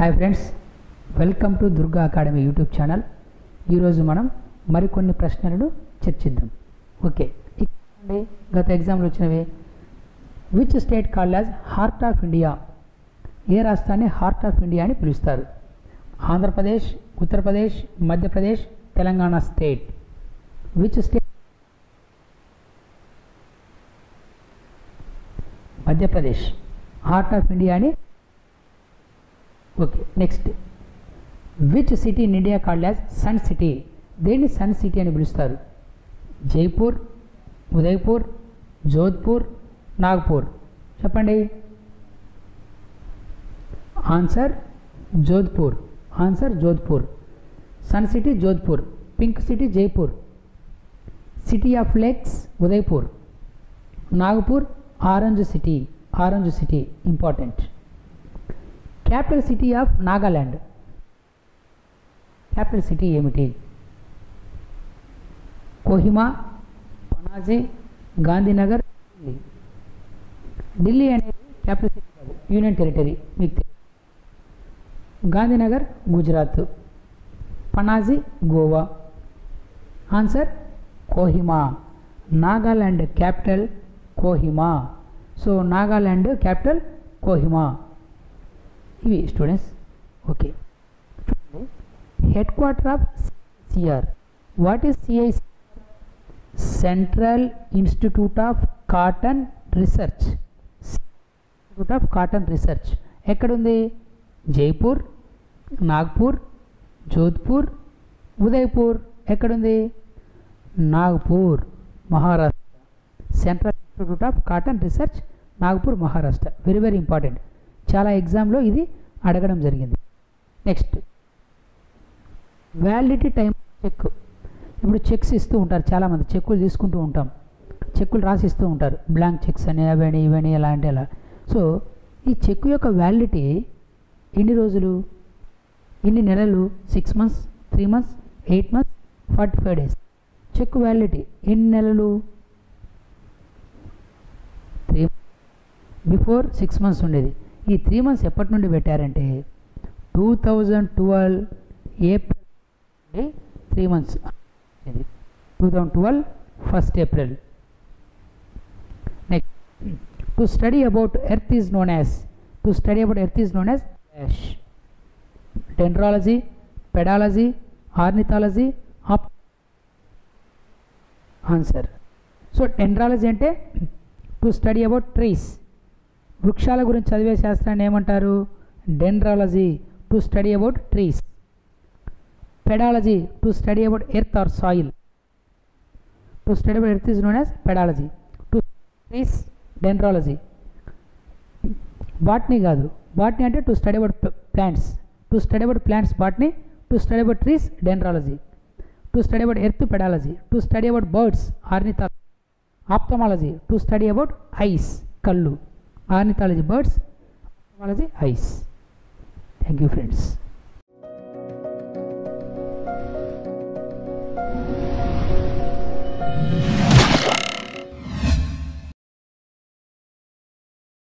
hi friends welcome to Durga academy YouTube channel ఈరోజు మనం మరికొన్ని ప్రశ్నలను చర్చిద్దాం ఓకే ఇక్కడ గత ఎగ్జామ్లు వచ్చినవి which state called as heart of India ఏ రాష్ట్రాన్ని హార్ట్ ఆఫ్ ఇండియా అని పిలుస్తారు Andhra Pradesh Uttar Pradesh Madhya Pradesh Telangana state which state Madhya Pradesh heart of India అని okay next which city in India called as sun city దేన్ని సన్ సిటీ అని పిలుస్తారు జైపూర్ ఉదయ్పూర్ జోధ్పూర్ నాగ్పూర్ చెప్పండి answer Jodhpur answer Jodhpur sun city Jodhpur pink city Jaipur city of lakes Udaipur Nagpur orange city orange city important capital city of Nagaland capital city ఏమిటి కోహిమా పనాజీ గాంధీనగర్ ఢిల్లీ ఢిల్లీ అనేది capital city కాదు union territory మీకు తెలుసు Gandhinagar Gujarat Panaji Goa answer Kohima Nagaland capital Kohima so Nagaland capital Kohima ఇవి students okay head quarter of CR what is CIC central institute of cotton research institute of cotton research ఎక్కడుంది జైపూర్ నాగ్పూర్ జోధ్పూర్ ఉదయ్పూర్ ఎక్కడుంది Nagpur Maharashtra central institute of cotton research Nagpur Maharashtra very very important చాలా ఎగ్జామ్లో ఇది అడగడం జరిగింది నెక్స్ట్ వ్యాలిడిటీ టైం చెక్ ఇప్పుడు checks ఇస్తూ ఉంటారు చాలామంది చెక్కులు తీసుకుంటూ ఉంటాం చెక్కులు రాసి ఇస్తూ ఉంటారు బ్లాంక్ చెక్స్ అని అవని ఇవని ఎలా అంటే ఎలా సో ఈ చెక్ యొక్క వ్యాలిడిటీ ఎన్ని రోజులు ఎన్ని నెలలు six months three months eight months forty five days check validity ఎన్ని నెలలు త్రీ బిఫోర్ సిక్స్ మంత్స్ ఉండేది ఈ త్రీ మంత్స్ ఎప్పటి నుండి పెట్టారంటే two thousand twelve April three months two thousand twelve first April next to study about earth is known as to study about earth is known as dash dendrology pedology ornithology ఆప్ answer so dendrology అంటే to study about trees వృక్షాల గురించి చదివే శాస్త్రాన్ని ఏమంటారు dendrology to study about trees pedology to study about earth or soil to study about earth is known as pedology to trees dendrology botany కాదు botany అంటే to study about plants to study about plants botany to study about trees dendrology to study about earth pedology to study about birds ornithology ophthalmology to study about eyes కళ్ళు ornithology birds ophthalmology eyes thank you friends